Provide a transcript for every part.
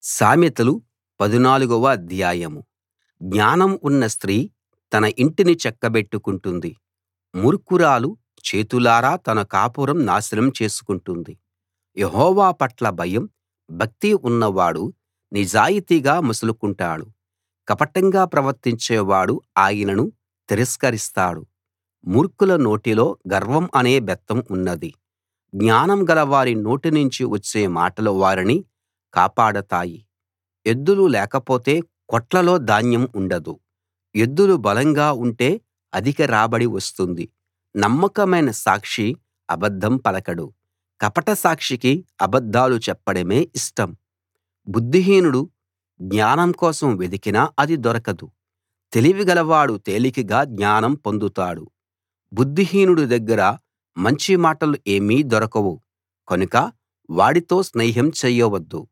సామెతలు పదునాలుగవ అధ్యాయం జ్ఞానం ఉన్న స్త్రీ తన ఇంటిని చక్కబెట్టుకుంటుంది మూర్ఖురాలు చేతులారా తన కాపురం నాశనం చేసుకుంటుంది యెహోవా పట్ల భయం భక్తి ఉన్నవాడు నిజాయితీగా మసులుకుంటాడు కపటంగా ప్రవర్తించేవాడు ఆయనను తిరస్కరిస్తాడు మూర్ఖుల నోటిలో గర్వం అనే బెత్తం ఉన్నది జ్ఞానం గలవారి నోటినుంచి వచ్చే మాటలు వారిని కాపాడతాయి ఎద్దులు లేకపోతే కొట్లలో ధాన్యం ఉండదు ఎద్దులు బలంగా ఉంటే అధిక రాబడి వస్తుంది నమ్మకమైన సాక్షి అబద్ధం పలకడు కపట సాక్షికి అబద్ధాలు చెప్పడమే ఇష్టం బుద్ధిహీనుడు జ్ఞానం కోసం వెదికినా అది దొరకదు తెలివిగలవాడు తేలికగా జ్ఞానం పొందుతాడు బుద్ధిహీనుడి దగ్గర మంచి మాటలు ఏమీ దొరకవు కనుక వాడితో స్నేహం చెయ్యవద్దు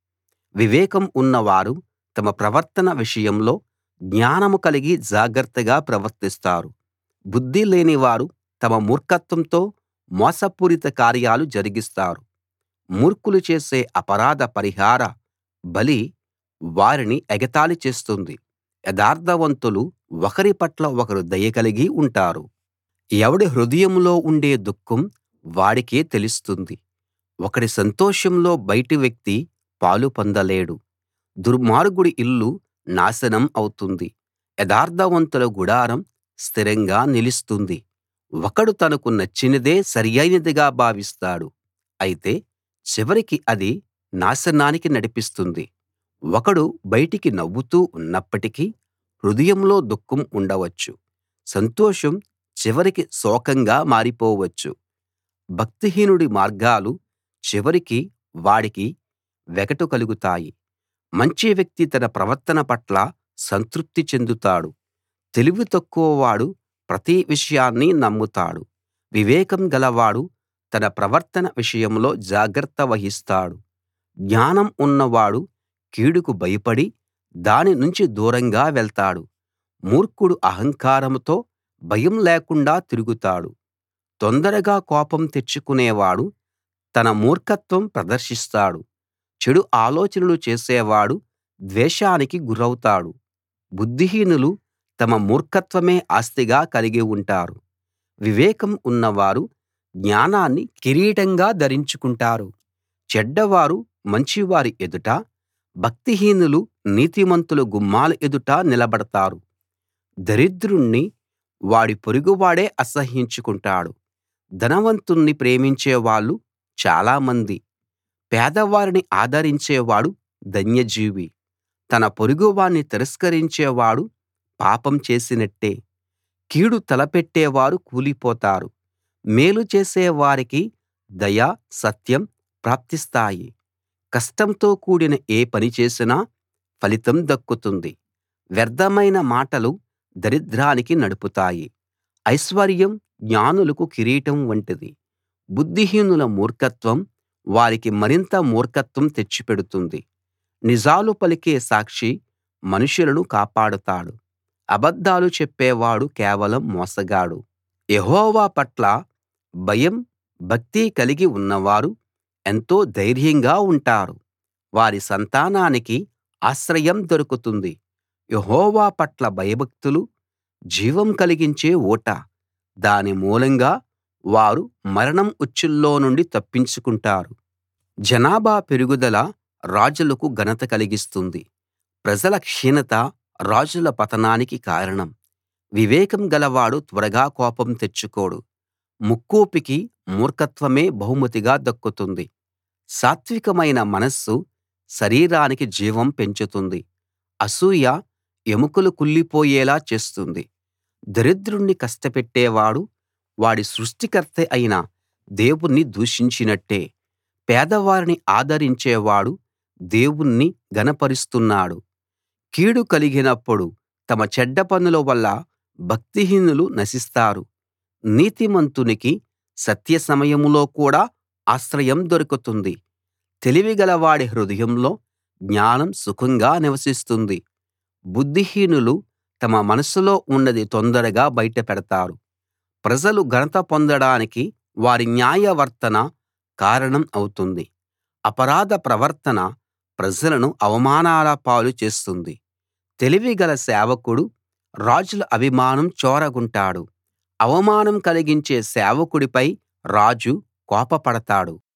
వివేకం ఉన్నవారు తమ ప్రవర్తన విషయంలో జ్ఞానం కలిగి జాగ్రత్తగా ప్రవర్తిస్తారు బుద్ధి లేనివారు తమ మూర్ఖత్వంతో మోసపూరిత కార్యాలు జరిగిస్తారు మూర్ఖులు చేసే అపరాధ పరిహార బలి వారిని ఎగతాళి చేస్తుంది యథార్థవంతులు ఒకరి పట్ల ఒకరు దయ కలిగి ఉంటారు ఎవడి హృదయంలో ఉండే దుఃఖం వాడికే తెలుస్తుంది ఒకడి సంతోషంలో బయటి వ్యక్తి పాలు పొందలేడు దుర్మార్గుడి ఇల్లు నాశనం అవుతుంది యథార్థవంతుల గుడారం స్థిరంగా నిలుస్తుంది ఒకడు తనకు నచ్చినదే సరియైనదిగా భావిస్తాడు అయితే చివరికి అది నాశనానికి నడిపిస్తుంది ఒకడు బయటికి నవ్వుతూ ఉన్నప్పటికీ హృదయంలో దుఃఖం ఉండవచ్చు సంతోషం చివరికి శోకంగా మారిపోవచ్చు భక్తిహీనుడి మార్గాలు చివరికి వాడికి వెగటు కలుగుతాయి మంచి వ్యక్తి తన ప్రవర్తన పట్ల సంతృప్తి చెందుతాడు తెలివి తక్కువవాడు ప్రతి విషయాన్నీ నమ్ముతాడు వివేకం గలవాడు తన ప్రవర్తన విషయంలో జాగ్రత్త వహిస్తాడు జ్ఞానం ఉన్నవాడు కీడుకు భయపడి దాని నుంచి దూరంగా వెళ్తాడు మూర్ఖుడు అహంకారంతో భయం లేకుండా తిరుగుతాడు తొందరగా కోపం తెచ్చుకునేవాడు తన మూర్ఖత్వం ప్రదర్శిస్తాడు చెడు ఆలోచనలు చేసేవాడు ద్వేషానికి గురౌతాడు బుద్ధిహీనులు తమ మూర్ఖత్వమే ఆస్తిగా కలిగి ఉంటారు వివేకం ఉన్నవారు జ్ఞానాన్ని కిరీటంగా ధరించుకుంటారు చెడ్డవారు మంచివారి ఎదుట భక్తిహీనులు నీతిమంతుల గుమ్మాల ఎదుట నిలబడతారు దరిద్రుణ్ణి వాడి పొరుగువాడే అసహ్యించుకుంటాడు ధనవంతుణ్ణి ప్రేమించేవాళ్ళు చాలామంది పేదవారిని ఆదరించేవాడు ధన్యజీవి తన పొరుగువాణ్ణి తిరస్కరించేవాడు పాపం చేసినట్టే కీడు తలపెట్టేవారు కూలిపోతారు మేలు చేసే వారికి దయ సత్యం ప్రాప్తిస్తాయి కష్టంతో కూడిన ఏ పని చేసినా ఫలితం దక్కుతుంది వ్యర్థమైన మాటలు దరిద్రానికి నడుపుతాయి ఐశ్వర్యం జ్ఞానులకు కిరీటం వంటిది బుద్ధిహీనుల మూర్ఖత్వం వారికి మరింత మూర్ఖత్వం తెచ్చిపెడుతుంది నిజాలు పలికే సాక్షి మనుషులను కాపాడుతాడు అబద్ధాలు చెప్పేవాడు కేవలం మోసగాడు యెహోవా పట్ల భయం భక్తి కలిగి ఉన్నవారు ఎంతో ధైర్యంగా ఉంటారు వారి సంతానానికి ఆశ్రయం దొరుకుతుంది యెహోవా పట్ల భయభక్తులు జీవం కలిగించే ఊట దాని మూలంగా వారు మరణం ఉచ్చుల్లో నుండి తప్పించుకుంటారు జనాభా పెరుగుదల రాజులకు ఘనత కలిగిస్తుంది ప్రజల క్షీణత రాజుల పతనానికి కారణం వివేకం గలవాడు త్వరగా కోపం తెచ్చుకోడు ముక్కోపికి మూర్ఖత్వమే బహుమతిగా దక్కుతుంది సాత్వికమైన మనస్సు శరీరానికి జీవం పెంచుతుంది అసూయ ఎముకలు కుళ్ళిపోయేలా చేస్తుంది దరిద్రుణ్ణి కష్టపెట్టేవాడు వాడి సృష్టికర్త అయిన దేవుణ్ణి దూషించినట్టే పేదవారిని ఆదరించేవాడు దేవుణ్ణి ఘనపరుస్తున్నాడు కీడు కలిగినప్పుడు తమ చెడ్డ పనుల వల్ల భక్తిహీనులు నశిస్తారు నీతిమంతునికి సత్య సమయంలో కూడా ఆశ్రయం దొరుకుతుంది తెలివిగలవాడి హృదయంలో జ్ఞానం సుఖంగా నివసిస్తుంది బుద్ధిహీనులు తమ మనసులో ఉన్నది తొందరగా బయట పెడతారు ప్రజలు ఘనత పొందడానికి వారి న్యాయవర్తన కారణం అవుతుంది అపరాధ ప్రవర్తన ప్రజలను అవమానాల పాలు చేస్తుంది తెలివిగల సేవకుడు రాజుల అభిమానం చూరగొంటాడు అవమానం కలిగించే సేవకుడిపై రాజు కోపపడతాడు